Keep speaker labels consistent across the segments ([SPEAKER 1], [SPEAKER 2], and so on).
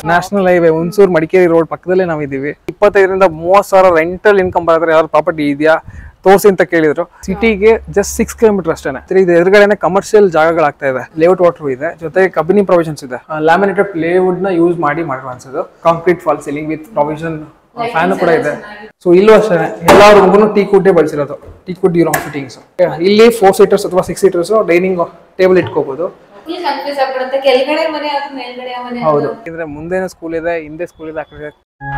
[SPEAKER 1] National highway Hunsur Madikeri road ಪಕ್ಕದಲ್ಲೇ ನಾವು ಇದೀವಿ ಇಪ್ಪತ್ತೈದರಿಂದ ಮೂವತ್ತು ಸಾವಿರ ರೆಂಟಲ್ ಇನ್ಕಮ್ ಬರೋದ್ರೆ ಯಾವ್ದು ಪ್ರಾಪರ್ಟಿ ಇದೆಯಾ ತೋರಿಸಿ ಅಂತ ಕೇಳಿದ್ರು ಸಿಟಿಗೆ ಜಸ್ಟ್ ಸಿಕ್ಸ್ ಕಿಲೋಮೀಟರ್ ಅಷ್ಟೇ ಇದು ಎದುರುಗಡೆನೆ ಕಮರ್ಷಿಯಲ್ ಜಾಗಗಳಾಗ್ತಾ ಇದೆ ಲೇಔಟ್ ವಾಟರ್ ಇದೆ ಜೊತೆಗೆ ಕಬಿನಿ ಪ್ರೊವಿಷನ್ಸ್ ಇದೆ ಲ್ಯಾಮಿನೇಟೆಡ್ ಪ್ಲೇವುಡ್ ನ ಯೂಸ್ ಮಾಡಿ ಮಾಡಿರುವಂಥದ್ದು concrete fall ceiling with provision fan ಕೂಡ ಇದೆ ಸೊ ಇಲ್ಲೂ ಅಷ್ಟೇ ಎಲ್ಲ ರೂಮ್ಗೂ ಟೀ ಕುಡ್ಡೇ ಬಳಸಿರೋದು ಟೀ ಕುಡ್ ಇರೋ ಫಿಟ್ಟಿಂಗ್ಸ್ ಇಲ್ಲಿ ಫೋರ್ ಸೀಟರ್ಸ್ ಅಥವಾ ಸಿಕ್ಸ್ ಸೀಟರ್ಸ್ ಡೈನಿಂಗ್ ಟೇಬಲ್ ಇಟ್ಕೋಬಹುದು
[SPEAKER 2] ಫುಲ್ ಕನ್ಫ್ಯೂಸ್ ಆಗ್ಬಿಡುತ್ತೆ ಕೆಳಗಡೆ ಮನೆ ಅದು ಮೇಲ್ಗಡೆ ಮನೆ
[SPEAKER 1] ಹೌದು ಇದ್ರೆ ಮುಂದೆನೂ ಸ್ಕೂಲ್ ಇದೆ ಹಿಂದೆ ಸ್ಕೂಲ್ ಇದೆ ಆ ಕಡೆ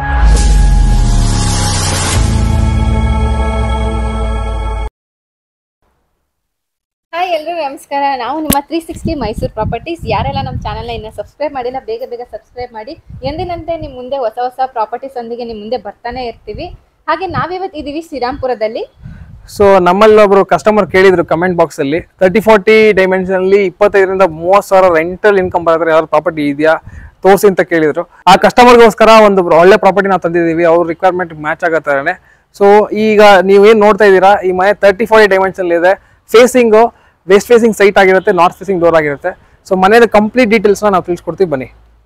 [SPEAKER 2] ಹಾಯ್ ಎಲ್ರಿಗೂ ನಮಸ್ಕಾರ ನಾವು ನಿಮ್ಮ ತ್ರೀ ಸಿಕ್ಸ್ಟಿ ಮೈಸೂರು ಪ್ರಾಪರ್ಟೀಸ್ ಯಾರೆಲ್ಲ ನಮ್ಮ ಚಾನಲ್ನ ಇನ್ನೂ ಸಬ್ಸ್ಕ್ರೈಬ್ ಮಾಡಿಲ್ಲ ಬೇಗ ಬೇಗ ಸಬ್ಸ್ಕ್ರೈಬ್ ಮಾಡಿ ಎಂದಿನಂತೆ ನಿಮ್ಮ ಮುಂದೆ ಹೊಸ ಹೊಸ ಪ್ರಾಪರ್ಟೀಸ್ ಒಂದಿಗೆ ನಿಮ್ಮ ಮುಂದೆ ಬರ್ತಾನೆ ಇರ್ತೀವಿ ಹಾಗೆ ನಾವಿವತ್ತು ಇದೀವಿ ಶ್ರೀರಾಮ್ಪುರದಲ್ಲಿ
[SPEAKER 1] ಸೊ ನಮ್ಮಲ್ಲಿ ಒಬ್ರು ಕಸ್ಟಮರ್ ಕೇಳಿದ್ರು ಕಮೆಂಟ್ ಬಾಕ್ಸ್ ಅಲ್ಲಿ ತರ್ಟಿ ಫಾರ್ಟಿ ಡೈಮೆನ್ಷನ್ ಅಲ್ಲಿ ಇಪ್ಪತ್ತೈದರಿಂದ ಮೂವತ್ತು ಸಾವಿರ ರೆಂಟಲ್ ಇನ್ಕಮ್ ಬರೋದ್ರೆ ಯಾವ್ದು ಪ್ರಾಪರ್ಟಿ ಇದೆಯಾ ತೋರಿಸಿ ಅಂತ ಕೇಳಿದ್ರು ಆ ಕಸ್ಟಮರ್ಗೋಸ್ಕರ ಒಂದು ಒಳ್ಳೆ ಪ್ರಾಪರ್ಟಿ ನಾವು ತಂದಿದ್ದೀವಿ ಅವ್ರ ರಿಕ್ವೈರ್ಮೆಂಟ್ ಮ್ಯಾಚ್ ಆಗೋ ಥರನೇ ಸೊ ಈಗ ನೀವೇನು ನೋಡ್ತಾ ಇದ್ದೀರಾ ಈ ಮನೆ ತರ್ಟಿ ಫಾರ್ಟಿ ಡೈಮೆನ್ಷನ್ ಇದೆ ಫೇಸಿಂಗು ವೆಸ್ಟ್ ಫೇಸಿಂಗ್ ಸೈಟ್ ಆಗಿರುತ್ತೆ ನಾರ್ತ್ ಫೇಸಿಂಗ್ ಡೋರ್ ಆಗಿರುತ್ತೆ ಸೊ ಮನೆಯ ಕಂಪ್ಲೀಟ್ ಡೀಟೇಲ್ಸ್ನ ನಾವು ತಿಳಿಸ್ಕೊಡ್ತೀವಿ ಬನ್ನಿ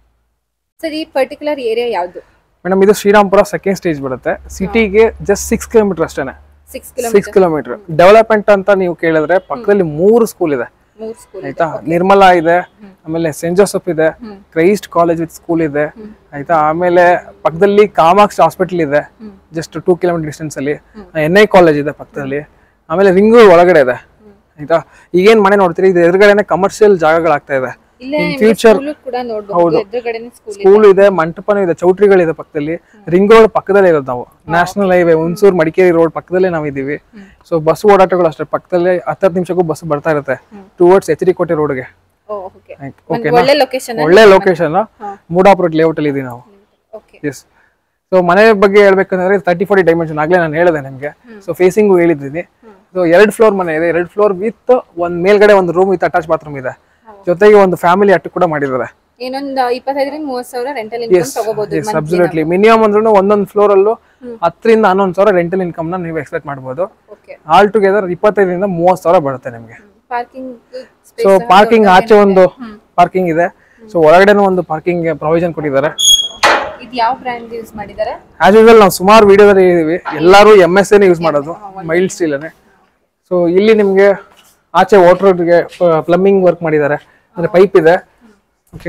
[SPEAKER 2] ಸರ್ ಈ ಪರ್ಟಿಕ್ಯುಲರ್ ಏರಿಯಾ ಯಾವುದು
[SPEAKER 1] ಮೇಡಮ್ ಇದು ಶ್ರೀರಾಮ್ಪುರ ಸೆಕೆಂಡ್ ಸ್ಟೇಜ್ ಬರುತ್ತೆ ಸಿಟಿಗೆ ಜಸ್ಟ್ ಸಿಕ್ಸ್ ಕಿಲೋಮೀಟರ್ ಅಷ್ಟೇ
[SPEAKER 2] ಸಿಕ್ಸ್
[SPEAKER 1] ಸಿಕ್ಸ್ ಕಿಲೋಮೀಟರ್ ಡೆವಲಪ್ಮೆಂಟ್ ಅಂತ ನೀವು ಕೇಳಿದ್ರೆ ಪಕ್ಕದಲ್ಲಿ ಮೂರು ಸ್ಕೂಲ್ ಇದೆ
[SPEAKER 2] ಮೂರು ಸ್ಕೂಲ್
[SPEAKER 1] ಆಯ್ತಾ ನಿರ್ಮಲಾ ಇದೆ ಆಮೇಲೆ ಸೆಂಟ್ ಜೋಸಫ್ ಇದೆ ಕ್ರೈಸ್ಟ್ ಕಾಲೇಜ್ ವಿತ್ ಸ್ಕೂಲ್ ಇದೆ ಆಯ್ತಾ ಆಮೇಲೆ ಪಕ್ಕದಲ್ಲಿ ಕಾಮಾಕ್ಷಿ ಹಾಸ್ಪಿಟಲ್ ಇದೆ ಜಸ್ಟ್ ಟೂ ಕಿಲೋಮೀಟರ್ ಡಿಸ್ಟೆನ್ಸ್ ಅಲ್ಲಿ ಎನ್ ಐ ಕಾಲೇಜ್ ಇದೆ ಪಕ್ಕದಲ್ಲಿ ಆಮೇಲೆ ರಿಂಗೂರ್ ಒಳಗಡೆ ಇದೆ ಆಯ್ತಾ ಈಗೇನ್ ಮನೆ ನೋಡ್ತೀರಿ ಇದು ಎದುರುಗಡೆನೆ ಕಮರ್ಷಿಯಲ್ ಜಾಗಗಳಾಗ್ತಾ ಇದೆ
[SPEAKER 2] ಇಲ್ಲೇ
[SPEAKER 1] In future-
[SPEAKER 2] ಸ್ಕೂಲು ಕೂಡ ನೋಡ್ಬೋದು ಎದುರುಗಡೆನೆ ಸ್ಕೂಲ್
[SPEAKER 1] ಸ್ಕೂಲ್ ಇದೆ ಮಂಟಪನೂ ಇದೆ ಚೌಟ್ರಿಗಳಿದೆ ಪಕ್ಕದಲ್ಲಿ ರಿಂಗ್ ರೋಡ್ ಪಕ್ಕದಲ್ಲೇ ಇರೋದು ನಾವು national highway Hunsur Madikeri road ಪಕ್ಕದಲ್ಲೇ ನಾವು ಇದೀವಿ ಸೊ ಬಸ್ ಓಡಾಟಗಳು ಅಷ್ಟೇ ಪಕ್ಕದಲ್ಲೇ ಹತ್ತತ್ತು ನಿಮಿಷಕ್ಕೂ ಬಸ್ ಬರ್ತಾ ಇರುತ್ತೆ ಟುವರ್ಡ್ಸ್ ಎಚ್ ಡಿ ಕೋಟೆ ರೋಡ್ಗೆ
[SPEAKER 2] ಓಕೆ
[SPEAKER 1] ಓಕೆ
[SPEAKER 2] ಒಳ್ಳೆ ಲೊಕೇಶನ್
[SPEAKER 1] ಒಳ್ಳೆ ಲೊಕೇಶನ್ ಮೂಡಾಪುರ ಲೇಔಟ್ ಅಲ್ಲಿ ಇದೀವಿ ನಾವು
[SPEAKER 2] ಓಕೆ
[SPEAKER 1] ಎಸ್ ಸೊ ಮನೆ ಬಗ್ಗೆ ಹೇಳ್ಬೇಕಂದ್ರೆ ತರ್ಟಿ ಫಾರ್ಟಿ ಡೈಮೆನ್ಷನ್ ಆಗ್ಲೇ ನಾನು ಹೇಳಿದೆ ನಿಮಗೆ ಸೊ ಫೇಸಿಂಗು ಹೇಳಿದ್ದೀನಿ ಸೊ ಎರಡು ಫ್ಲೋರ್ ಮನೆ ಇದೆ ಎರಡು ಫ್ಲೋರ್ ವಿತ್ ಒಂದ್ ಮೇಲ್ಗಡೆ ಒಂದು ರೂಮ್ ವಿತ್ ಅಟ್ಯಾಚ್ ಬಾತ್ರೂಮ್ ಇದೆ ಜೊತೆಗೆ ಒಂದು ಫ್ಯಾಮಿಲಿ ಅಟ್ಟು ಕೂಡ ಮಾಡಿದ್ದಾರೆ
[SPEAKER 2] ಏನೊಂದು ಇಪ್ಪತ್ತೈದರಿಂದ ಮೂವತ್ತು ಸಾವಿರ ರೆಂಟಲ್ ಇನ್ಕಮ್ ತಗೋಬಹುದು
[SPEAKER 1] ಎಸ್ ಅಬ್ಸಲ್ಯೂಟ್ಲಿ ಮಿನಿಮಮ್ ಅಂದ್ರೂ ಒಂದೊಂದು ಫ್ಲೋರ್ ಅಲ್ಲೂ ಹತ್ತರಿಂದ ಹನ್ನೊಂದು ಸಾವಿರ ರೆಂಟಲ್ ಇನ್ಕಮ್ ನ ನೀವು ಎಕ್ಸ್ಪೆಕ್ಟ್ ಮಾಡ್ಬೋದು
[SPEAKER 2] ಓಕೆ
[SPEAKER 1] ಆಲ್ ಟುಗೆದರ್ ಇಪ್ಪತ್ತೈದರಿಂದ ಮೂವತ್ತು ಸಾವಿರ ಬರುತ್ತೆ ನಿಮಗೆ
[SPEAKER 2] ಪಾರ್ಕಿಂಗ್
[SPEAKER 1] ಸೊ ಪಾರ್ಕಿಂಗ್ ಆಚೆ ಒಂದು ಪಾರ್ಕಿಂಗ್ ಇದೆ ಸೊ ಒಳಗಡೆನೂ ಒಂದು ಪಾರ್ಕಿಂಗ್ ಪ್ರಾವಿಷನ್ ಕೊಟ್ಟಿದ್ದಾರೆ
[SPEAKER 2] ಇದು ಯಾವ ಬ್ರ್ಯಾಂಡ್ ಯೂಸ್ ಮಾಡಿದ್ದಾರೆ
[SPEAKER 1] ಆಸ್ ಯೂಶಲ್ ನಾವು ಸುಮಾರು ವಿಡಿಯೋದಲ್ಲಿ ಹೇಳಿದೀವಿ ಎಲ್ಲರೂ ಎಮ್ ಎಸ್ ಯೂಸ್ ಮಾಡೋದು ಮೈಲ್ಡ್ ಸ್ಟೀಲನೇ ಸೊ ಇಲ್ಲಿ ನಿಮಗೆ ಆಚೆ ವಾಟರ್ಗೆ ಪ್ಲಂಬಿಂಗ್ ವರ್ಕ್ ಮಾಡಿದ್ದಾರೆ ಅಂದ್ರೆ ಪೈಪ್ ಇದೆ okay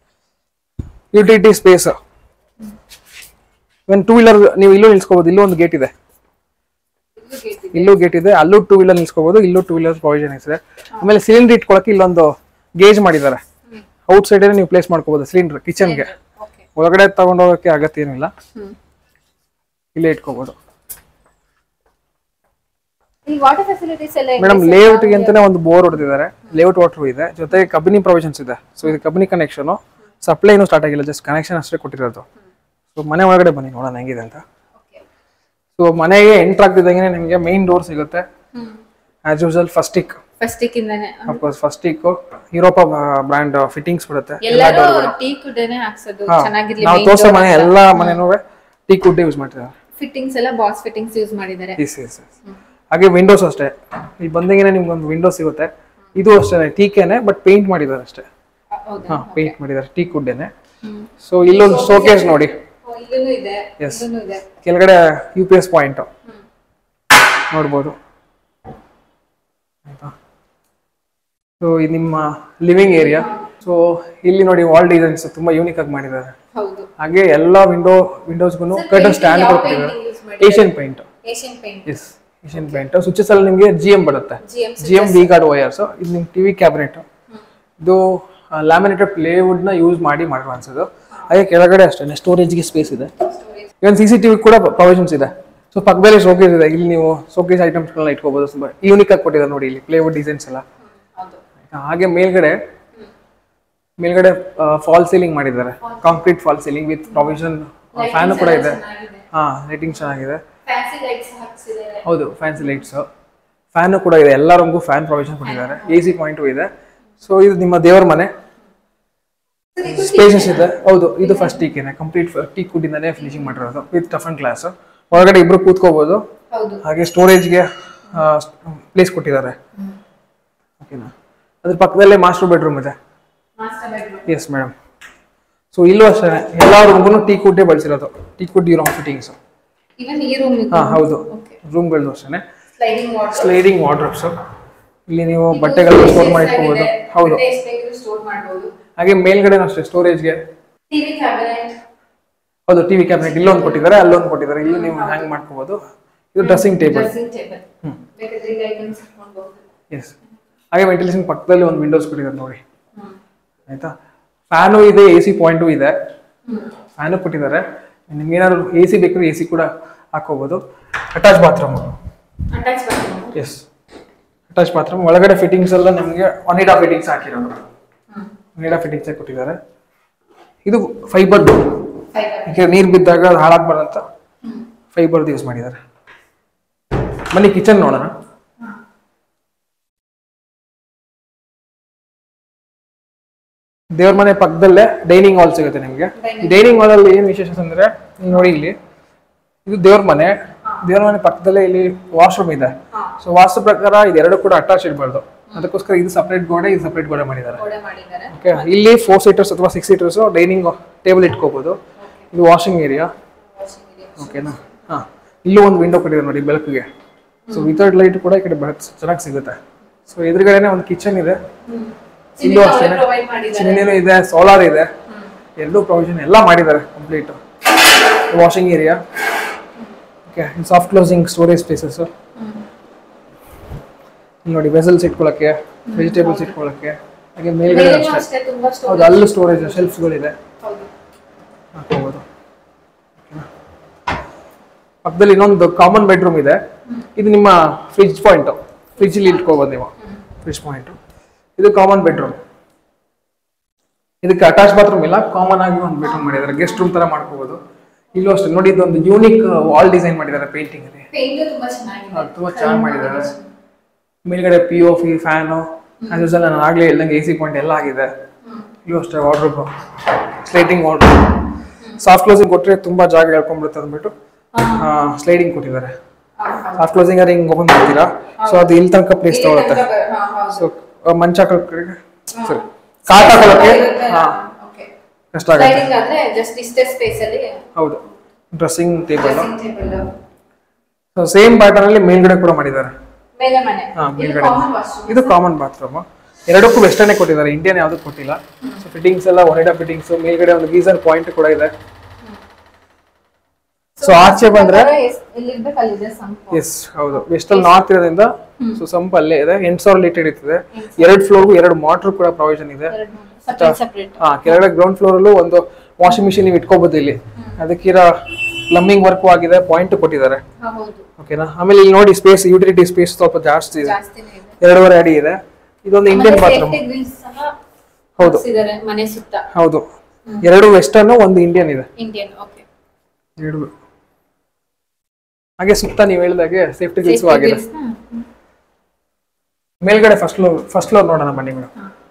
[SPEAKER 1] utility space even two wheeler ನೀವು ಇಲ್ಲೂ ನಿಲ್ಸ್ಕೋಬಹುದು ಇಲ್ಲೂ ಒಂದು ಗೇಟ್ ಇದೆ ಇಲ್ಲೂ ಗೇಟ್ ಇದೆ ಅಲ್ಲೂ ಟೂ ವೀಲರ್ ನಿಲ್ಸ್ಕೋಬಹುದು ಇಲ್ಲೂ ಟೂ ವೀಲರ್ ಪ್ರೊವಿಷನ್ ಇದೆ ಆಮೇಲೆ ಸಿಲಿಂಡರ್ ಇಟ್ಕೊಳಕ್ಕೆ ಇಲ್ಲೊಂದು ಗೇಜ್ ಮಾಡಿದ್ದಾರೆ ಔಟ್ ಸೈಡ್ ನೀವು ಪ್ಲೇಸ್ ಮಾಡ್ಕೋಬಹುದು ಸಿಲಿಂಡರ್ ಕಿಚನ್ಗೆ
[SPEAKER 2] ಓಕೆ
[SPEAKER 1] ಒಳಗಡೆ ತಗೊಂಡೋಗಕ್ಕೆ ಅಗತ್ಯ ಏನಿಲ್ಲ ಇಲ್ಲೇ ಇಟ್ಕೋಬಹುದು
[SPEAKER 2] ಈ ವಾಟರ್ ಫೆಸಿಲಿಟೀಸ್ ಎಲ್ಲ
[SPEAKER 1] ಮೇಡಮ್ ಲೇಔಟ್ಗೆ ಅಂತಾನೆ ಒಂದು ಬೋರ್ ಹೊಡೆದಿದ್ದಾರೆ ಲೇಔಟ್ ವಾಟರ್ ಇದೆ ಜೊತೆಗೆ ಕಬಿನಿ ಪ್ರೊವಿಷನ್ಸ್ ಇದೆ ಸೊ ಇದು ಕಬಿನಿ ಕನೆಕ್ಷನ್ ಸಪ್ಲೈ ಏನು ಸ್ಟಾರ್ಟ್ ಆಗಿಲ್ಲ ಜಸ್ಟ್ ಕನೆಕ್ಷನ್ ಅಷ್ಟೇ ಕೊಟ್ಟಿರೋದು ಸೊ ಮನೆ ಒಳಗಡೆ ಬನ್ನಿ ನೋಡೋಣ ಹೆಂಗಿದೆ ಅಂತ ಸೊ ಮನೆಗೆ ಎಂಟರ್ ಆಗ್ತಿದ್ದಂಗೆ ನಿಮಗೆ ಮೈನ್ ಡೋರ್ ಸಿಗುತ್ತೆ ಆಸ್ ಯೂಸಲ್ ಫಸ್ಟಿಕ್
[SPEAKER 2] ಫಸ್ಟಿಕ್ ಇಂದಾನೆ
[SPEAKER 1] of course first teak Europa brand fittings ಬರುತ್ತೆ
[SPEAKER 2] ಎಲ್ಲರೂ ಟೀ ಕುಡ್ಡೇನೆ ಹಾಕ್ಸೋದು ಚೆನ್ನಾಗಿರ್ಲಿ
[SPEAKER 1] ನಾವು ತೋರ್ಸೋ ಮನೆ ಎಲ್ಲ ಮನೆನೂ ಟೀ ಕುಡ್ ಯೂಸ್ ಮಾಡ್ತಿದ್ದಾರೆ
[SPEAKER 2] ಫಿಟ್ಟಿಂಗ್ಸ್ ಎಲ್ಲ ಬಾಸ್ ಫಿಟ್ಟಿಂಗ್ಸ್ ಯೂಸ್ ಮಾಡಿದ್ದಾರೆ
[SPEAKER 1] ಎಸ್ ಎಸ್ ಎಸ್ ಹಾಗೆ ವಿಂಡೋಸ್ ಅಷ್ಟೇ ಇಲ್ಲಿ ಬಂದಂಗೆ ನಿಮ್ಗೆ ಒಂದು ವಿಂಡೋ ಸಿಗುತ್ತೆ ಇದು ಅಷ್ಟೇ ಟೀಕೆನೆ ಬಟ್ ಪೇಂಟ್ ಮಾಡಿದ್ದಾರೆ ಅಷ್ಟೇ
[SPEAKER 2] ಹೌದಾ
[SPEAKER 1] ಹಾ ಪೇಂಟ್ ಮಾಡಿದ್ದಾರೆ ಟೀ ಕುಡ್ಡೇನೆ ಸೊ ಇಲ್ಲೊಂದು ಶೋಕೇಸ್ ನೋಡಿ
[SPEAKER 2] ಓ, ಇಲ್ಲೂ ಇದೆ
[SPEAKER 1] Yes.
[SPEAKER 2] ಇಲ್ಲೂ ಇದೆ
[SPEAKER 1] ಕೆಳಗಡೆ ಯು ಪಿ ಎಸ್ ಪಾಯಿಂಟ್ ನೋಡ್ಬೋದು ಆಯ್ತಾ ಸೊ ಇದು ನಿಮ್ಮ ಲಿವಿಂಗ್ ಏರಿಯಾ ಸೊ ಇಲ್ಲಿ ನೋಡಿ ವಾಲ್ ಡಿಸೈನ್ಸ್ ತುಂಬಾ ಯೂನಿಕ್ ಆಗಿ ಮಾಡಿದ್ದಾರೆ
[SPEAKER 2] ಹೌದು
[SPEAKER 1] ಹಾಗೆ ಎಲ್ಲ ವಿಂಡೋ ವಿಂಡೋಸ್ಗೂ ಕರ್ಟನ್ ಸ್ಟ್ಯಾಂಡ್ ಕೊಟ್ಟಿದ್ದಾರೆ
[SPEAKER 2] ಯೂಸ್ ಮಾಡಿ
[SPEAKER 1] Asian paint
[SPEAKER 2] Asian paint
[SPEAKER 1] yes Asian paint switches ಅಲ್ಲಿ ನಿಮಗೆ ಜಿ ಎಂ ಬರುತ್ತೆ
[SPEAKER 2] G M
[SPEAKER 1] G M V guard wires ಇದು ನಿಮ್ಮ ಟಿವಿ ಕ್ಯಾಬಿನೆಟ್ ಇದು ಲ್ಯಾಮಿನೇಟೆಡ್ ಪ್ಲೇವುಡ್ ನ ಯೂಸ್ ಮಾಡಿ ಮಾಡಿರುವಂಥದ್ದು ಹಾಗೆ ಕೆಳಗಡೆ ಅಷ್ಟೇ ಸ್ಟೋರೇಜ್ಗೆ ಸ್ಪೇಸ್ ಇದೆ ಇವನ್ ಸಿ ಸಿ ಟಿವಿ ಕೂಡ ಪ್ರಾವಿಷನ್ಸ್ ಇದೆ ಸೊ ಪಕ್ಕದಲ್ಲಿ ಶೋಕೇಸ್ ಇದೆ ಇಲ್ಲಿ ನೀವು ಶೋಕೇಸ್ ಐಟಮ್ಸ್ಗಳನ್ನ ಇಟ್ಕೋಬಹುದು ತುಂಬ ಯೂನಿಕ್ ಆಗಿ ಕೊಟ್ಟಿದ್ದಾರೆ ನೋಡಿ ಇಲ್ಲಿ ಪ್ಲೇವುಡ್ ಡಿಸೈನ್ಸ್ ಎಲ್ಲ
[SPEAKER 2] ಹೌದು
[SPEAKER 1] ಹಾಗೆ ಮೇಲ್ಗಡೆ ಮೇಲ್ಗಡೆ ಫಾಲ್ ಸೀಲಿಂಗ್ ಮಾಡಿದ್ದಾರೆ concrete fall ceiling with provision fan ಕೂಡ ಇದೆ ಹಾ ಲೈಟಿಂಗ್ ಚೆನ್ನಾಗಿದೆ
[SPEAKER 2] ಫ್ಯಾನ್ಸಿ ಲೈಟ್ಸ್ ಹಾಕ್ಸಿದ್ದಾರೆ
[SPEAKER 1] ಹೌದು ಫ್ಯಾನ್ಸಿ ಲೈಟ್ಸ್ ಫ್ಯಾನು ಕೂಡ ಇದೆ ಎಲ್ಲ ರೂಮ್ಗೂ ಫ್ಯಾನ್ ಪ್ರೊವಿಷನ್ ಕೊಟ್ಟಿದ್ದಾರೆ ಎ ಸಿ ಪಾಯಿಂಟು ಇದೆ ಸೊ ಇದು ನಿಮ್ಮ ದೇವರ ಮನೆ ಸ್ಪೇಸಸ್ ಇದೆ ಹೌದು ಇದು ಫಸ್ಟ್ ಟೀಕೇನೆ ಕಂಪ್ಲೀಟ್ ಟೀ ಕುಡ್ಡಿಂದಾನೇ ಫಿನಿಶಿಂಗ್ ಮಾಡಿರೋದು ವಿತ್ ಟಫ್ ಅಂಡ್ ಕ್ಲಾಸ್ ಒಳಗಡೆ ಇಬ್ರು ಕೂತ್ಕೋಬಹುದು
[SPEAKER 2] ಹೌದು
[SPEAKER 1] ಹಾಗೆ ಸ್ಟೋರೇಜ್ಗೆ ಪ್ಲೇಸ್ ಕೊಟ್ಟಿದ್ದಾರೆ ಓಕೆನಾ ಅದ್ರ ಪಕ್ಕದಲ್ಲೇ ಮಾಸ್ಟರ್ ಬೆಡ್ರೂಮ್ ಇದೆ
[SPEAKER 2] master bedroom
[SPEAKER 1] yes madam so ಇಲ್ಲೂ ಅಷ್ಟೇ ಎಲ್ಲ ರೂಮ್ಗೂ ಟೀ ಕುಡ್ಡೇ ಬಳಸಿರೋದು ಟೀ ಕುಡ್ ಯೂರಾಮ್ ಫಿಟ್ಟಿಂಗ್ಸ್
[SPEAKER 2] ಇವನ್ ಈ ರೂಮ್
[SPEAKER 1] ಹಾ ಹೌದು
[SPEAKER 2] ಓಕೆ
[SPEAKER 1] ರೂಮ್ಗಳದ್ದು ಅಷ್ಟೇ
[SPEAKER 2] ಸ್ಲೈಡಿಂಗ್ ವಾಟರ್
[SPEAKER 1] ಸ್ಲೈಡಿಂಗ್ ವಾರ್ಡ್ರೋಬ್ಸ್ ಇಲ್ಲಿ ನೀವು ಬಟ್ಟೆಗಳನ್ನ ಸ್ಟೋರ್ ಮಾಡಿ ಇಟ್ಕೋಬಹುದು ಹೌದು
[SPEAKER 2] ಸ್ಟೋರ್ ಮಾಡಬಹುದು
[SPEAKER 1] ಹಾಗೆ ಮೇಲ್ಗಡೆ ಅಷ್ಟೇ ಸ್ಟೋರೇಜ್ಗೆ
[SPEAKER 2] ಟಿವಿ ಕ್ಯಾಬಿನೆಟ್
[SPEAKER 1] ಹೌದು ಟಿವಿ ಕ್ಯಾಬಿನೆಟ್ ಇಲ್ಲೊಂದು ಕೊಟ್ಟಿದ್ದಾರೆ ಅಲ್ಲೊಂದು ಕೊಟ್ಟಿದ್ದಾರೆ ಇಲ್ಲಿ ನೀವು ಹ್ಯಾಂಗ್ ಮಾಡ್ಕೋಬಹುದು ಇದು ಡ್ರೆಸ್ಸಿಂಗ್ ಟೇಬಲ್
[SPEAKER 2] ಡ್ರೆಸ್ಸಿಂಗ್ ಟೇಬಲ್ ಬೇಕಾದ್ರೆ ಈಗ ಐಟಮ್ಸ್ ಇಟ್ಕೊಳ್ಬಹುದು
[SPEAKER 1] ಎಸ್ ಹಾಗೆ ವೆಂಟಿಲೇಷನ್ ಪಕ್ಕದಲ್ಲಿ ಒಂದು ವಿಂಡೋಸ್ ಕೊಟ್ಟಿದ್ದಾರೆ ನೋಡಿ ಆಯ್ತಾ ಫ್ಯಾನು ಇದೆ ಎ ಸಿ ಪಾಯಿಂಟು ಇದೆ ಫ್ಯಾನು ಕೊಟ್ಟಿದ್ದಾರೆ ನಿಮ್ಗೆ ಏನಾದ್ರು ಎ ಸಿ ಬೇಕಾದ್ರೆ ಎ ಸಿ ಕೂಡ ಹಾಕೋಬಹುದು attach bathroom
[SPEAKER 2] attach bathroom
[SPEAKER 1] yes attach bathroom ಒಳಗಡೆ ಫಿಟ್ಟಿಂಗ್ಸ್ ಎಲ್ಲ ನಮಗೆ ಒನಿಡಾ ಫಿಟ್ಟಿಂಗ್ಸ್ ಹಾಕಿರೋದು ಒನಿಡಾ ಫಿಟ್ಟಿಂಗ್ಸ್ ಕೊಟ್ಟಿದ್ದಾರೆ ಇದು ಫೈಬರ್
[SPEAKER 2] ಫೈಬರ್
[SPEAKER 1] ಈಗ ನೀರು ಬಿದ್ದಾಗ ಅದು ಹಾಳಾಗ್ಬಾರ್ದಂತ ಫೈಬರ್ದು ಯೂಸ್ ಮಾಡಿದ್ದಾರೆ ಬನ್ನಿ ಕಿಚನ್ ನೋಡೋಣ ದೇವ್ರ ಮನೆ ಪಕ್ಕದಲ್ಲೇ ಡೈನಿಂಗ್ ಹಾಲ್ ಸಿಗುತ್ತೆ ನಿಮಗೆ
[SPEAKER 2] Dining.
[SPEAKER 1] ಡೈನಿಂಗ್ ಹಾಲ್ ಅಲ್ಲಿ ಏನು ವಿಶೇಷ ಅಂದ್ರೆ ನೀವು ನೋಡಿ ಇಲ್ಲಿ ಇದು ದೇವ್ರ ಮನೆ ದೇವ್ರ ಮನೆ ಪಕ್ಕದಲ್ಲೇ ಇಲ್ಲಿ ವಾಶ್ರೂಮ್ ಇದೆ ಸೊ ವಾಸ್ತು ಪ್ರಕಾರ ಇದೆರಡು ಕೂಡ ಅಟ್ಯಾಚ್ ಇರಬಾರ್ದು ಅದಕ್ಕೋಸ್ಕರ ಇದು ಸಪ್ರೇಟ್ ಗೋಡೆ ಇದು ಸಪ್ರೇಟ್ ಗೋಡೆ ಮಾಡಿದ್ದಾರೆ
[SPEAKER 2] ಗೋಡೆ ಮಾಡಿದ್ದಾರೆ
[SPEAKER 1] ಓಕೆ ಇಲ್ಲಿ ಫೋರ್ ಸೀಟರ್ಸ್ ಅಥವಾ ಸಿಕ್ಸ್ ಸೀಟರ್ಸ್ ಡೈನಿಂಗ್ ಟೇಬಲ್ ಇಟ್ಕೋಬಹುದು ಇದು ವಾಷಿಂಗ್ ಏರಿಯಾ ಓಕೆನಾ ಹಾ ಇಲ್ಲೂ ಒಂದು ವಿಂಡೋ ಕೊಟ್ಟಿದ್ದಾರೆ ನೋಡಿ ಬೆಳಕಿಗೆ ಸೊ ವಿತೌಟ್ ಲೈಟ್ ಕೂಡ ಈ ಕಡೆ ಬೆಳಕು ಚೆನ್ನಾಗಿ ಸಿಗುತ್ತೆ ಸೊ ಎದುರುಗಡೆನೆ ಒಂದು ಕಿಚನ್ ಇದೆ ಇಲ್ಲೂ ಅಷ್ಟೇ
[SPEAKER 2] ಪ್ರೊವೈಡ್ ಮಾಡಿದ್ದಾರೆ
[SPEAKER 1] ಚಿಮ್ನಿನೂ ಇದೆ ಸೋಲಾರ್ ಇದೆ ಎರಡೂ ಪ್ರೊವಿಷನ್ ಎಲ್ಲ ಮಾಡಿದ್ದಾರೆ complete washing area okay soft closing storage spaces ಇಲ್ಲಿ ನೋಡಿ ವೆಸಲ್ಸ್ ಇಟ್ಕೊಳ್ಳೋಕ್ಕೆ ವೆಜಿಟೇಬಲ್ಸ್ ಇಟ್ಕೊಳ್ಳೋಕ್ಕೆ ಹಾಗೆ ಮೇಲ್ಗಡೆ
[SPEAKER 2] ಮೇಲೇನೂ
[SPEAKER 1] ಅಷ್ಟೇ
[SPEAKER 2] ಅಷ್ಟೇ ತುಂಬಾ ಸ್ಟೋರ್
[SPEAKER 1] ಹೌದು ಅಲ್ಲೂ ಸ್ಟೋರೇಜ್ ಶೆಲ್ಫ್ಗಳಿದೆ
[SPEAKER 2] ಹೌದು
[SPEAKER 1] ಹಾಕೋಬಹುದು ಪಕ್ಕದಲ್ಲಿ ಇನ್ನೊಂದು ಕಾಮನ್ ಬೆಡ್ರೂಮ್ ಇದೆ ಇದು ನಿಮ್ಮ ಫ್ರಿಜ್ ಪಾಯಿಂಟ್ ಫ್ರಿಜ್ ಇಲ್ಲಿ ಇಟ್ಕೋಬಹುದು ನೀವು ಫ್ರಿಜ್ ಪಾಯಿಂಟ್ ಇದು ಕಾಮನ್ ಬೆಡ್ರೂಮ್ ಇದಕ್ಕೆ ಅಟ್ಯಾಚ್ ಬಾತ್ರೂಮ್ ಇಲ್ಲ ಕಾಮನ್ ಆಗಿ ಒಂದು ಬೆಡ್ರೂಮ್ ಮಾಡಿದ್ದಾರೆ ಗೆಸ್ಟ್ ರೂಮ್ ತರ ಮಾಡ್ಕೋಬಹುದು ಇಲ್ಲೂ ಅಷ್ಟೇ ನೋಡಿ ಇದೊಂದು ಯೂನಿಕ್ ವಾಲ್ ಡಿಸೈನ್ ಮಾಡಿದ್ದಾರೆ ಪೇಂಟಿಂಗ್ ಅಲ್ಲಿ
[SPEAKER 2] ಪೇಂಟ್ ತುಂಬಾ ಚೆನ್ನಾಗಿದೆ
[SPEAKER 1] ಅದು ತುಂಬಾ ಚೆನ್ನಾಗಿ ಮಾಡಿದ್ದಾರೆ ಮೇಲ್ಗಡೆ ಪಿ ಓ ಫಿ ಫ್ಯಾನು ಆಸ್ ಯೂಸಲ್ ನಾನು ಆಗ್ಲೇ ಹೇಳ್ದಂಗೆ ಎ ಸಿ ಪಾಯಿಂಟ್ ಎಲ್ಲ ಆಗಿದೆ ಇಲ್ಲೂ ಅಷ್ಟೇ wardrobe sliding wardrobe soft closing ಕೊಟ್ಟರೆ ತುಂಬಾ ಜಾಗ ಹೇಳ್ಕೊಂಡ್ಬಿಡುತ್ತೆ ಅಂದ್ಬಿಟ್ಟು ಸ್ಲೈಡಿಂಗ್ ಕೊಟ್ಟಿದ್ದಾರೆ ಸಾಫ್ಟ್ ಕ್ಲೋಸಿಂಗ್ ಅಲ್ಲಿ ಹಿಂಗ್ ಓಪನ್ ಮಾಡ್ತೀರಾ ಸೊ ಅದು ಇಲ್ಲಿ ತನಕ ಪ್ಲೇಸ್ ತಗೊಳುತ್ತೆ ಸೊ ಮಂಚ ಹಾಕೋಕೆ ಸರಿ ಕಾಟ್ ಹಾಕೊಳ್ಳೋಕೆ ಹಾ ಕಷ್ಟ ಆಗುತ್ತೆ
[SPEAKER 2] ಸ್ಲೈಡಿಂಗ್ ಆದ್ರೆ ಜಸ್ಟ್ ಇಷ್ಟೇ ಸ್ಪೇಸ್ ಅಲ್ಲಿ
[SPEAKER 1] ಹೌದು dressing table
[SPEAKER 2] dressing table
[SPEAKER 1] so same pattern ಅಲ್ಲಿ ಮೇಲ್ಗಡೆ ಕೂಡ ಮಾಡಿದ್ದಾರೆ
[SPEAKER 2] ಮೇಲೆ ಮನೆ
[SPEAKER 1] ಹಾ
[SPEAKER 2] ಇದು
[SPEAKER 1] ಮೇಲ್ಗಡೆ
[SPEAKER 2] ಕಾಮನ್ ವಾಶ್ರೂಮ್
[SPEAKER 1] ಇದು ಕಾಮನ್ ಬಾತ್ರೂಮ್ ಎರಡಕ್ಕೂ ವೆಸ್ಟರ್ನೇ ಕೊಟ್ಟಿದ್ದಾರೆ ಇಂಡಿಯನ್ ಯಾವ್ದು ಕೊಟ್ಟಿಲ್ಲ ಸೊ ಫಿಟ್ಟಿಂಗ್ಸ್ ಎಲ್ಲ ಒನಿಡಾ ಫಿಟ್ಟಿಂಗ್ಸ್ ಮೇಲ್ಗಡೆ ಒಂದು ಗೀಸರ್ ಪಾಯಿಂಟ್ ಕೂಡ ಇದೆ ಸೊ ಆಚೆ ಬಂದ್ರೆ
[SPEAKER 2] ಇಲ್ಲಿ ಇರ್ಬೇಕು ಅಲ್ಲಿದೆ ಸಂಪು
[SPEAKER 1] ಎಸ್ ಹೌದು ವೆಸ್ಟಲ್ ನಾರ್ತ್ ಇರೋದ್ರಿಂದ ಸೊ ಸಂಪ್ ಅಲ್ಲೇ ಇದೆ ಎಂಟು ಸಾವಿರ ಲೀಟರ್ ಇರ್ತದೆ ಎರಡು ಫ್ಲೋರ್ಗೂ ಎರಡು ಮೋಟರ್ ಕೂಡ ಪ್ರಾವಿಷನ್ ಇದೆ
[SPEAKER 2] ಸಪ್ರೇಟ್ ಸಪ್ರೇಟ್
[SPEAKER 1] ಹಾ ಕೆಳಗಡೆ ಗ್ರೌಂಡ್ ಫ್ಲೋರ್ ಅಲ್ಲೂ ಒಂದು ವಾಷಿಂಗ್ ಮಿಷಿನ್ ನೀವು ಇಟ್ಕೋಬಹುದು ಇಲ್ಲಿ ಅದಕ್ಕಿರೋ ಪ್ಲಂಬಿಂಗ್ ವರ್ಕು ಆಗಿದೆ ಪಾಯಿಂಟ್ ಕೊಟ್ಟಿದ್ದಾರೆ
[SPEAKER 2] ಹೌದು
[SPEAKER 1] ಓಕೆನಾ ಆಮೇಲೆ ಇಲ್ಲಿ ನೋಡಿ ಸ್ಪೇಸ್ ಯುಟಿಲಿಟಿ ಸ್ಪೇಸ್ ಸ್ವಲ್ಪ ಜಾಸ್ತಿ ಇದೆ
[SPEAKER 2] ಜಾಸ್ತಿನೇ ಇದೆ
[SPEAKER 1] ಎರಡೂವರೆ ಅಡಿ ಇದೆ ಇದೊಂದು ಇಂಡಿಯನ್ ಬಾತ್ರೂಮ್
[SPEAKER 2] ಸೇಫ್ಟಿ ಗ್ರಿಲ್ಸ್ ಸಹ
[SPEAKER 1] ಹೌದು
[SPEAKER 2] ಹಾಕ್ಸಿದ್ದಾರೆ ಮನೆ ಸುತ್ತ
[SPEAKER 1] ಹೌದು ಎರಡು ವೆಸ್ಟರ್ನ್ ಒಂದು ಇಂಡಿಯನ್ ಇದೆ
[SPEAKER 2] ಇಂಡಿಯನ್ ಓಕೆ
[SPEAKER 1] ಎರಡು ಹಾಗೆ ಸುತ್ತ ನೀವು ಹೇಳಿದಾಗೆ ಸೇಫ್ಟಿ ಗ್ರಿಲ್ಸು ಆಗಿದೆ ಮೇಲ್ಗಡೆ ಫಸ್ಟ್ ಫ್ಲೋರ್ ಫಸ್ಟ್ ಫ್ಲೋರ್ ನೋಡೋಣ ಬನ್ನಿ ಮೇಡಮ್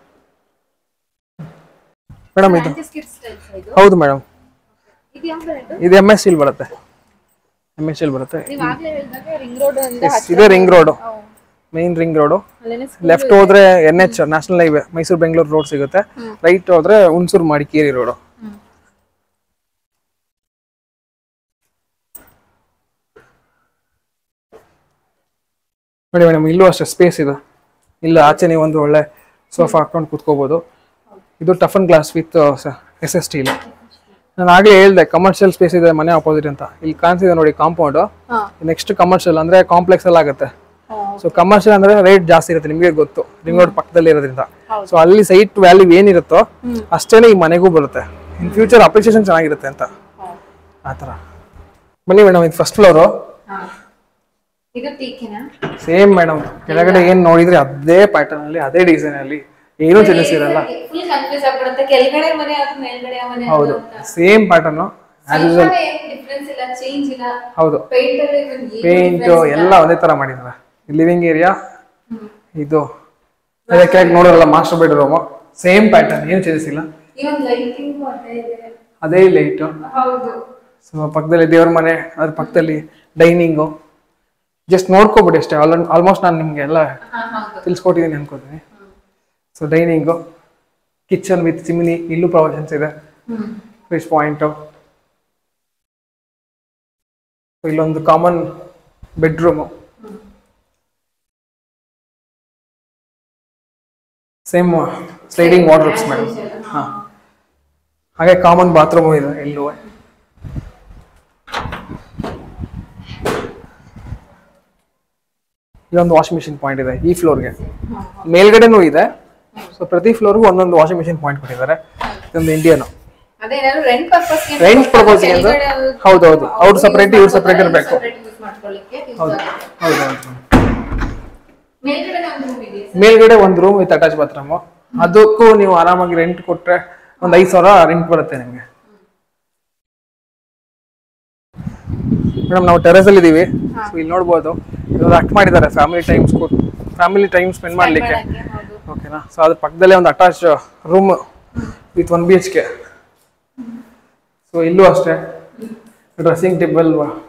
[SPEAKER 1] ಮೇಡಮ್ ಇದು
[SPEAKER 2] ಇದು
[SPEAKER 1] ಹೌದು ಮೇಡಮ್
[SPEAKER 2] ಇದು ಯಾವ ಬ್ರ್ಯಾಂಡ್
[SPEAKER 1] ಇದು ಎಮ್ ಎಸ್ ಸಿಲ್ ಬರುತ್ತೆ ಎಮ್ ಎಸ್ ಸಿಲ್ ಬರುತ್ತೆ
[SPEAKER 2] ನೀವು ಆಗ್ಲೇ ಹೇಳಿದಾಗ ರಿಂಗ್ ರೋಡ್ ಇಂದ
[SPEAKER 1] Yes, ಇದೇ ring road main ring road
[SPEAKER 2] ಅಲ್ಲೇನೆ
[SPEAKER 1] ಲೆಫ್ಟ್ ಹೋದ್ರೆ N H national highway Mysuru Bengaluru road ಸಿಗುತ್ತೆ ರೈಟ್ ಹೋದ್ರೆ ಹುಣಸೂರು ಮಡಿಕೇರಿ ರೋಡು ನೋಡಿ ಮೇಡಮ್ ಇಲ್ಲೂ ಅಷ್ಟೇ ಸ್ಪೇಸ್ ಇದೆ ಇಲ್ಲ ಆಚೆ ನೀವು ಒಂದು ಒಳ್ಳೆ ಸೋಫಾ ಹಾಕೊಂಡು ಕೂತ್ಕೋಬಹುದು ಇದು ಟಫನ್ glass with S S steel ನಾನು ಆಗಲೇ ಹೇಳ್ದೆ ಕಮರ್ಷಿಯಲ್ ಸ್ಪೇಸ್ ಇದೆ ಮನೆ ಆಪೋಸಿಟ್ ಅಂತ ಇಲ್ಲಿ ಕಾಣಿಸಿದೆ ನೋಡಿ ಕಾಂಪೌಂಡ್
[SPEAKER 2] ಹಾ
[SPEAKER 1] ನೆಕ್ಸ್ಟ್ ಕಮರ್ಷಿಯಲ್ ಅಂದ್ರೆ ಕಾಂಪ್ಲೆಕ್ಸ್ ಎಲ್ಲ ಆಗುತ್ತೆ ಸೊ ಕಮರ್ಷಿಯಲ್ ಅಂದ್ರೆ ರೇಟ್ ಜಾಸ್ತಿ ಇರುತ್ತೆ ನಿಮಗೆ ಗೊತ್ತು ರಿಂಗ್ ರೋಡ್ ಪಕ್ಕದಲ್ಲಿ ಇರೋದ್ರಿಂದ ಸೊ ಅಲ್ಲಿ ಸೈಟ್ ವ್ಯಾಲ್ಯೂ ಏನಿರುತ್ತೋ ಅಷ್ಟೇನೆ ಈ ಮನೆಗೂ ಬರುತ್ತೆ ಇನ್ ಫ್ಯೂಚರ್ ಅಪ್ರಿಸಿಯೇಷನ್ ಚೆನ್ನಾಗಿರುತ್ತೆ ಅಂತ ಆ ಥರ ಬನ್ನಿ ಮೇಡಮ್ ಇದು ಫಸ್ಟ್ ಫ್ಲೋರು
[SPEAKER 2] ಹಾ ಇದು ಟೀಕಿನ
[SPEAKER 1] ಸೇಮ್ ಮೇಡಮ್ ಕೆಳಗಡೆ ಏನ್ ನೋಡಿದ್ರೆ ಅದೇ ಪ್ಯಾಟರ್ನ್ ಅಲ್ಲಿ ಅದೇ ಡಿಸೈನ್ ಅಲ್ಲಿ ಏನೂ ಚೇಂಜಸ್ ಇರಲ್ಲ
[SPEAKER 2] ಫುಲ್ ಕನ್ಫ್ಯೂಸ್ ಆಗ್ಬಿಡುತ್ತೆ ಕೆಳಗಡೆ ಮನೆ ಅದು ಮೇಲ್ಗಡೆ ಮನೆ
[SPEAKER 1] ಹೌದು same pattern as usual
[SPEAKER 2] difference ಇಲ್ಲ ಚೇಂಜ್ ಇಲ್ಲ
[SPEAKER 1] ಹೌದು
[SPEAKER 2] ಪೇಂಟ್ ಅಲ್ಲಿ even ಏನು
[SPEAKER 1] ಪೇಂಟ್ ಎಲ್ಲ ಒಂದೇ ತರ ಮಾಡಿದ್ದಾರೆ ಲಿವಿಂಗ್ ಏರಿಯಾ ಇದು ಅದೇ ಕೆಳಗೆ ನೋಡೋರಲ್ಲ ಮಾಸ್ಟರ್ ಬೆಡ್ರೂಮ್ ಸೇಮ್ ಪ್ಯಾಟರ್ನ್ ಏನು ಚೇಂಜಸ್ ಇಲ್ಲ
[SPEAKER 2] ಇವನ್ ಲೈಟಿಂಗ್ ಅದೇ ಇದೆ
[SPEAKER 1] ಅದೇ ಲೈಟ್
[SPEAKER 2] ಹೌದು
[SPEAKER 1] ಸೊ ಪಕ್ಕದಲ್ಲಿ ದೇವ್ರ ಮನೆ ಅದ್ರ ಪಕ್ಕದಲ್ಲಿ ಡೈನಿಂಗು ಜಸ್ಟ್ ನೋಡ್ಕೋಬಿಡಿ ಅಷ್ಟೇ ಆಲ್ ಆಲ್ಮೋಸ್ಟ್ ನಾನು ನಿಮ್ಗೆ ಎಲ್ಲ
[SPEAKER 2] ಹಾ ಹೌದು
[SPEAKER 1] ತಿಳಿಸ್ಕೊಟ್ಟಿದ್ದೀನಿ ಅನ್ಕೋತೀನಿ so dining kitchen with chimney ಇಲ್ಲೂ ಪ್ರಾವಿಷನ್ಸ್ ಇದೆ ಫಿಶ್ ಪಾಯಿಂಟು ಇಲ್ಲೊಂದು common bedroom same sliding wardrobes madam ಹಾಂ ಹಾಗೆ ಕಾಮನ್ ಬಾತ್ರೂಮು ಇದೆ ಇಲ್ಲೂ ಇಲ್ಲೊಂದು ವಾಷಿಂಗ್ ಮಿಷಿನ್ ಪಾಯಿಂಟ್ ಇದೆ ಈ ಫ್ಲೋರ್ಗೆ ಮೇಲ್ಗಡೆನೂ ಇದೆ ಸೊ ಪ್ರತಿ ಫ್ಲೋರ್ಗೂ ಒಂದೊಂದು ವಾಷಿಂಗ್ ಮಿಷಿನ್ ಪಾಯಿಂಟ್ ಕೊಟ್ಟಿದ್ದಾರೆ ಇದೊಂದು ಇಂಡಿಯನ್
[SPEAKER 2] ಅದೇ ಏನಾದ್ರು ರೆಂಟ್ ಪರ್ಪಸ್
[SPEAKER 1] Rent purpose ಗೆ ಅಂತ? ಹೌದೌದು. ಅವ್ರು separate, ಇವ್ರು separate ಇರ್ಬೇಕು.
[SPEAKER 2] ಯೂಸ್ ಮಾಡ್ಕೊಳ್ಳಿಕ್ಕೆ use
[SPEAKER 1] ಹೌದು
[SPEAKER 2] ಆಗುತ್ತೆ.
[SPEAKER 1] ಹೌದು
[SPEAKER 2] ಮೇಲ್ಗಡೆ ಒಂದು ರೂಮ್ ಇದೆ
[SPEAKER 1] ಮೇಲ್ಗಡೆ ಒಂದು ರೂಮ್ ವಿತ್ ಅಟ್ಯಾಚ್ ಬಾತ್ರೂಮ್ ಅದಕ್ಕೂ ನೀವು ಆರಾಮಾಗಿ ರೆಂಟ್ ಕೊಟ್ರೆ ಒಂದು ಐದು ಸಾವಿರ ರೆಂಟ್ ಬರುತ್ತೆ ನಿಮಗೆ ಮೇಡಮ್ ನಾವು ಟೆರೆಸ್ ಅಲ್ಲಿ ಇದೀವಿ ಸೊ ಇಲ್ಲಿ ನೋಡ್ಬೋದು ಇವ್ರು ಅಟ್ ಮಾಡಿದ್ದಾರೆ family times family time spend ಮಾಡ್ಲಿಕ್ಕೆ
[SPEAKER 2] ಮಾಡಕ್ಕೆ, ಹೌದು
[SPEAKER 1] ಓಕೆನಾ ಸೊ ಅದ್ರ ಪಕ್ಕದಲ್ಲೇ ಒಂದು attach room with one B H K so ಇಲ್ಲೂ ಅಷ್ಟೇ ಡ್ರೆಸ್ಸಿಂಗ್ ಟೇಬಲ್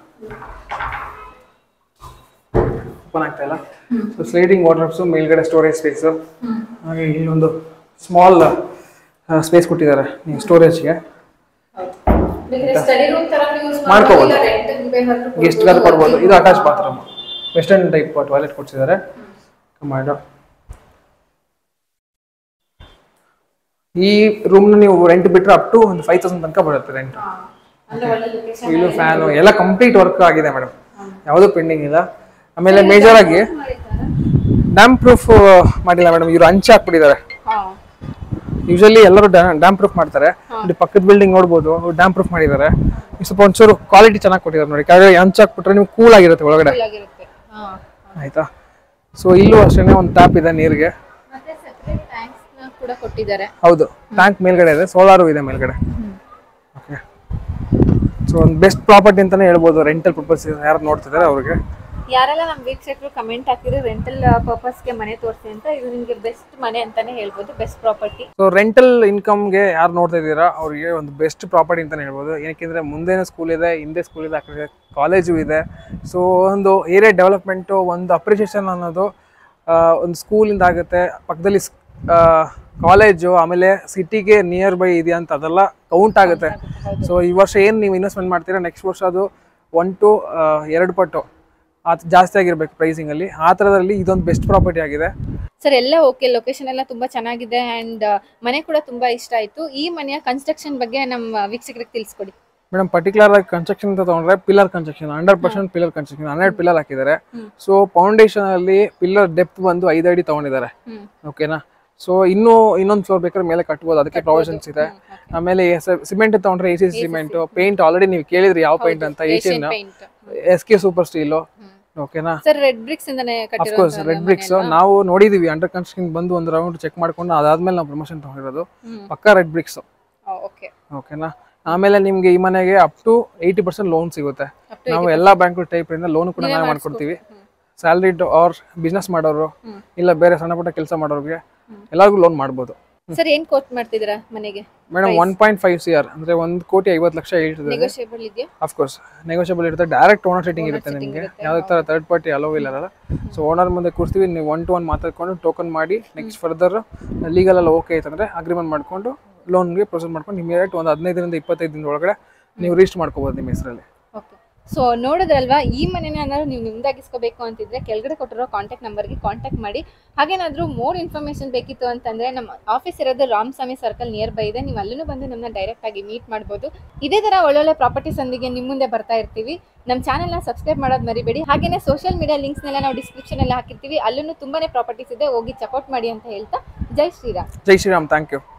[SPEAKER 1] ಓಪನ್ ಆಗ್ತಾ ಇಲ್ಲ ಸೊ ಸ್ಲೈಡಿಂಗ್ ವಾಟರ್ಸು ಮೇಲ್ಗಡೆ ಸ್ಟೋರೇಜ್ ಸ್ಪೇಸು ಹಾಗೆ ಇಲ್ಲೊಂದು ಸ್ಮಾಲ್ ಸ್ಪೇಸ್ ಕೊಟ್ಟಿದ್ದಾರೆ ನೀವು ಸ್ಟೋರೇಜ್ಗೆ
[SPEAKER 2] ಬೇಕಾದ್ರೆ ಸ್ಟಡಿ ರೂಮ್ ತರ ಯೂಸ್
[SPEAKER 1] ಮಾಡ್ಕೋಬೋದು.
[SPEAKER 2] ರೆಂಟ್ ಬೇಕಾದ್ರೂ
[SPEAKER 1] ಗೆಸ್ಟ್ಗಾರು ಕೊಡ್ಬೋದು ಇದು attach bathroom western type toilet ಕೊಡ್ಸಿದ್ದಾರೆ ಕಮಾಂಡು ಈ ರೂಮ್ನ ನೀವು ರೆಂಟ್ ಬಿಟ್ಟರೆ ಅಪ್ ಟು ಒಂದು ಫೈವ್ ತೌಸಂಡ್ ತನಕ ಬರುತ್ತೆ ರೆಂಟ್
[SPEAKER 2] ಅಂದ್ರೆ ಒಳ್ಳೆ ಲೊಕೇಶನ್
[SPEAKER 1] ಇಲ್ಲೂ ಫ್ಯಾನು ಎಲ್ಲ ಕಂಪ್ಲೀಟ್ ವರ್ಕ್ ಆಗಿದೆ ಮೇಡಮ್ ಯಾವುದೂ ಪೆಂಡಿಂಗ್ ಇಲ್ಲ ಆಮೇಲೆ ಮೇಜರ್ ಆಗಿ ಡ್ಯಾಮ್ ಪ್ರೂಫ್ ಮಾಡಿಲ್ಲ ಮೇಡಮ್ ಇವರು ಹಂಚೆ ಹಾಕ್ಬಿಟ್ಟಿದ್ದಾರೆ
[SPEAKER 2] ಹಾ
[SPEAKER 1] ಯೂಶಲಿ ಎಲ್ಲರೂ ಡ್ಯಾಮ್ ಪ್ರೂಫ್ ಮಾಡ್ತಾರೆ ಇಲ್ಲಿ ಪಕ್ಕದ ಬಿಲ್ಡಿಂಗ್ ನೋಡ್ಬೋದು ಡ್ಯಾಮ್ ಪ್ರೂಫ್ ಮಾಡಿದ್ದಾರೆ ಈ ಸ್ವಲ್ಪ ಒಂಚೂರು ಕ್ವಾಲಿಟಿ ಚೆನ್ನಾಗಿ ಕೊಟ್ಟಿದ್ದಾರೆ ನೋಡಿ ಯಾಕಂದ್ರೆ ಹಂಚ್ ಹಾಕ್ಬಿಟ್ರೆ ನೀವು ಕೂಲ್ ಆಗಿರುತ್ತೆ ಒಳಗಡೆ
[SPEAKER 2] Cool ಆಗಿರುತ್ತೆ ಹಾ
[SPEAKER 1] ಆಯ್ತಾ ಸೊ ಇಲ್ಲೂ ಅಷ್ಟೇ ಒಂದು ಟ್ಯಾಪ್ ಇದೆ ನೀರಿಗೆ
[SPEAKER 2] ಮತ್ತೆ ಸೆಪರೇಟ್ ಟ್ಯಾಂಕ್ಸ್ ನ ಕೂಡ ಕೊಟ್ಟಿದ್ದಾರೆ
[SPEAKER 1] ಹೌದು ಟ್ಯಾಂಕ್ ಮೇಲ್ಗಡೆ ಇದೆ ಸೋಲಾರು ಇದೆ ಮೇಲ್ಗಡೆ ಓಕೆ ಸೊ ಒಂದು ಬೆಸ್ಟ್ ಪ್ರಾಪರ್ಟಿ ಅಂತಾನೆ ಹೇಳ್ಬೋದು ರೆಂಟಲ್ ಪರ್ಪಸ್ ಯಾರು ನೋಡ್ತಿದ್ದಾರೆ ಅವ್ರಿಗೆ
[SPEAKER 2] ಯಾರೆಲ್ಲ ನಮ್ಮ ವೀಕ್ಷಕರು ಕಮೆಂಟ್ ಹಾಕಿದ್ರೆ ರೆಂಟಲ್ ಪರ್ಪಸ್ಗೆ ಮನೆ ತೋರಿಸಿ ಅಂತ ಇದು ನಿಮಗೆ ಬೆಸ್ಟ್ ಮನೆ ಅಂತಾನೆ ಹೇಳ್ಬೋದು ಬೆಸ್ಟ್ ಪ್ರಾಪರ್ಟಿ
[SPEAKER 1] ಸೊ ರೆಂಟಲ್ ಇನ್ಕಮ್ಗೆ ಯಾರು ನೋಡ್ತಾ ಇದ್ದೀರಾ ಅವ್ರಿಗೆ ಒಂದು ಬೆಸ್ಟ್ ಪ್ರಾಪರ್ಟಿ ಅಂತಾನೆ ಹೇಳ್ಬೋದು ಏನಕ್ಕೆಂದ್ರೆ ಮುಂದೆನೇ ಸ್ಕೂಲ್ ಇದೆ ಹಿಂದೆ ಸ್ಕೂಲ್ ಇದೆ ಆ ಕಡೆ ಕಾಲೇಜು ಇದೆ ಸೊ ಒಂದು ಏರಿಯಾ ಡೆವಲಪ್ಮೆಂಟು ಒಂದು ಅಪ್ರಿಷಿಯೇಷನ್ ಅನ್ನೋದು ಆ, ಒಂದು ಸ್ಕೂಲಿಂದ ಆಗುತ್ತೆ ಪಕ್ಕದಲ್ಲಿ ಕಾಲೇಜು ಆಮೇಲೆ ಸಿಟಿಗೆ ನಿಯರ್ ಬೈ ಇದೆಯಾ ಅಂತ ಅದೆಲ್ಲ ಕೌಂಟ್ ಆಗುತ್ತೆ ಸೊ ಈ ವರ್ಷ ಏನು ನೀವು ಇನ್ವೆಸ್ಟ್ಮೆಂಟ್ ಮಾಡ್ತೀರಾ ನೆಕ್ಸ್ಟ್ ವರ್ಷ ಅದು ಒನ್ ಟು ಎರಡು ಪಟ್ಟು ಅದು ಜಾಸ್ತಿ ಆಗಿರ್ಬೇಕು ಪ್ರೈಸಿಂಗಲ್ಲಿ ಆ ಥರದಲ್ಲಿ ಇದೊಂದು ಬೆಸ್ಟ್ ಪ್ರಾಪರ್ಟಿ ಆಗಿದೆ
[SPEAKER 2] ಸರ್ ಎಲ್ಲ ಓಕೆ ಲೊಕೇಶನ್ ಎಲ್ಲ ತುಂಬಾ ಚೆನ್ನಾಗಿದೆ ಅಂಡ್ ಮನೆ ಕೂಡ ತುಂಬಾ ಇಷ್ಟ ಆಯ್ತು ಈ ಮನೆಯ ಕನ್ಸ್ಟ್ರಕ್ಷನ್ ಬಗ್ಗೆ ನಮ್ಮ ವೀಕ್ಷಕರಿಗೆ ತಿಳಿಸ್ಕೊಡಿ
[SPEAKER 1] ಮೇಡಮ್ ಪರ್ಟಿಕ್ಯುಲರ್ ಆಗಿ ಕನ್ಸ್ಟ್ರಕ್ಷನ್ ಅಂತ ತಗೊಂಡ್ರೆ pillar construction hundred percent pillar construction ಹನ್ನೆರಡು ಪಿಲ್ಲರ್ ಹಾಕಿದ್ದಾರೆ
[SPEAKER 2] ಹ್ಮ್.
[SPEAKER 1] ಸೊ ಫೌಂಡೇಶನ್ ಅಲ್ಲಿ ಪಿಲ್ಲರ್ ಡೆಪ್ತ್ ಬಂದು ಐದು ಅಡಿ ತಗೊಂಡಿದ್ದಾರೆ
[SPEAKER 2] ಹ್ಮ್
[SPEAKER 1] ಓಕೆನಾ ಸೊ ಇನ್ನೂ ಇನ್ನೊಂದು ಫ್ಲೋರ್ ಬೇಕಾದ್ರೆ ಮೇಲೆ ಕಟ್ಬೋದು ಅದಕ್ಕೆ ಪ್ರೊವಿಷನ್ಸ್ ಇದೆ ಆಮೇಲೆ ಸಿಮೆಂಟ್ ತಗೊಂಡ್ರೆ A C cement paint already ನೀವು ಕೇಳಿದ್ರಿ ಯಾವ ಪೇಂಟ್ ಅಂತ Asian
[SPEAKER 2] paint
[SPEAKER 1] S K super steel ಓಕೆನಾ
[SPEAKER 2] ಸರ್ ರೆಡ್ ಬ್ರಿಕ್ಸ್ ಇಂದಾನೆ
[SPEAKER 1] ಅಫ್ಕೋರ್ಸ್ ರೆಡ್ ಬ್ರಿಕ್ಸ್ ನಾವು ನೋಡಿದೀವಿ ಅಂಡರ್ ಕನ್ಸ್ಟ್ರಕ್ಷನ್ ಬಂದು ಒಂದು ರೌಂಡ್ ಚೆಕ್ ಮಾಡ್ಕೊಂಡು ಅದಾದ್ಮೇಲೆ ನಾವು ಪ್ರಮೋಷನ್ ತಗೊಂಡಿರೋದು
[SPEAKER 2] ಹ್ಮ್.
[SPEAKER 1] ಪಕ್ಕಾ ರೆಡ್ ಬ್ರಿಕ್ಸ್
[SPEAKER 2] ಓಕೆ
[SPEAKER 1] ಓಕೆನಾ ಆಮೇಲೆ ನಿಮ್ಗೆ ಈ ಮನೆಗೆ up to eighty percent loan ಸಿಗುತ್ತೆ
[SPEAKER 2] Up to
[SPEAKER 1] ನಾವು ಎಲ್ಲಾ ಬ್ಯಾಂಕ್ ಟೈಪ್ ಇಂದ ಲೋನ್ ಕೂಡ ನಾವೇ ಮಾಡ್ಕೊಡ್ತೀವಿ ಸ್ಯಾಲ್ರಿಡ್ ಆರ್ ಬಿಸ್ನೆಸ್ ಮಾಡೋರು
[SPEAKER 2] ಹ್ಮ್.
[SPEAKER 1] ಇಲ್ಲ ಬೇರೆ ಸಣ್ಣ ಪುಟ್ಟ ಕೆಲಸ ಮಾಡೋರಿಗೆ ಎಲ್ಲರಿಗೂ ಲೋನ್ ಮಾಡ್ಬೋದು
[SPEAKER 2] ಸರ್ ಏನ್ ಕೋಟ್ ಮಾಡ್ತಿದ್ದೀರಾ ಮನೆಗೆ
[SPEAKER 1] madam one point five C R ಅಂದ್ರೆ ಒಂದು ಕೋಟಿ ಐವತ್ತು ಲಕ್ಷ ಹೇಳ್ತಿದ್ದಾರೆ
[SPEAKER 2] ನೆಗೋಷಿಯಬಲ್ ಇದೆಯಾ
[SPEAKER 1] ಅಫ್ಕೋರ್ಸ್ ನೆಗೋಷಿಯಬಲ್ ಇರುತ್ತೆ ಡೈರೆಕ್ಟ್ ಓನರ್ ಸೆಟ್ಟಿಂಗ್ ಇರುತ್ತೆ ನಿಮಗೆ ಯಾವುದೇ ಥರ ಥರ್ಡ್ ಪಾರ್ಟಿ ಅಲೋ ಇಲ್ಲ ಸೊ ಓನರ್ ಮುಂದೆ ಕೂರ್ತೀವಿ ನೀವು ಒನ್ ಟು ಒನ್ ಮಾತಾಡ್ಕೊಂಡು ಟೋಕನ್ ಮಾಡಿ ನೆಕ್ಸ್ಟ್ ಫರ್ದರ್ ಲೀಗಲ್ ಎಲ್ಲ ಓಕೆ ಆಯ್ತಂದ್ರೆ ಅಗ್ರಿಮೆಂಟ್ ಮಾಡ್ಕೊಂಡು ಲೋನ್ಗೆ ಪ್ರೊಸೆಸ್ ಮಾಡ್ಕೊಂಡು ಇಮಿಡಿಯೇಟ್ ಒಂದು ಹದಿನೈದರಿಂದ ಇಪ್ಪತ್ತೈದು ದಿನದ ಒಳಗಡೆ ನೀವು ರಿಜಿಸ್ಟರ್ ಮಾಡ್ಕೋಬೋದು ನಿಮ್ಮ ಹೆಸರಲ್ಲಿ
[SPEAKER 2] ಓಕೆ ಸೊ ನೋಡಿದ್ರಲ್ವಾ ಈ ಮನೆನ ಏನಾದ್ರು ನೀವು ನಿಮ್ದಾಗಿಸ್ಕೋಬೇಕು ಅಂತಿದ್ರೆ ಕೆಳಗಡೆ ಕೊಟ್ಟಿರೋ ಕಾಂಟ್ಯಾಕ್ಟ್ ನಂಬರ್ಗೆ ಕಾಂಟ್ಯಾಕ್ಟ್ ಮಾಡಿ ಹಾಗೇನಾದ್ರೂ ಮೋರ್ ಇನ್ಫಾರ್ಮೇಶನ್ ಬೇಕಿತ್ತು ಅಂತಂದ್ರೆ ನಮ್ಮ ಆಫೀಸ್ ಇರೋದು ರಾಮಸ್ವಾಮಿ ಸರ್ಕಲ್ ನಿಯರ್ ಬೈ ಇದೆ ನೀವು ಅಲ್ಲೂ ಬಂದು ನಮ್ಮನ್ನ ಡೈರೆಕ್ಟ್ ಆಗಿ ಮೀಟ್ ಮಾಡ್ಬೋದು ಇದೇ ತರ ಒಳ್ಳೊಳ್ಳೆ ಪ್ರಾಪರ್ಟೀಸ್ ಒಂದಿಗೆ ನಿಮ್ಮ ಮುಂದೆ ಬರ್ತಾ ಇರ್ತೀವಿ ನಮ್ಮ ಚಾನಲ್ನ ಸಬ್ಸ್ಕ್ರೈಬ್ ಮಾಡೋದು ಮರಿಬೇಡಿ ಹಾಗೇನೇ ಸೋಷಿಯಲ್ ಮೀಡಿಯಾ ಲಿಂಕ್ಸ್ನೆಲ್ಲ ನಾವು ಡಿಸ್ಕ್ರಿಪ್ಷನ್ ಎಲ್ಲ ಹಾಕಿರ್ತೀವಿ ಅಲ್ಲೂ ತುಂಬಾನೇ ಪ್ರಾಪರ್ಟೀಸ್ ಇದೆ ಹೋಗಿ ಚೆಕ್ಔಟ್ ಮಾಡಿ ಅಂತ ಹೇಳ್ತಾ ಜೈ ಶ್ರೀರಾಮ್
[SPEAKER 1] ಜೈ ಶ್ರೀರಾಮ್ ಥ್ಯಾಂಕ್ ಯು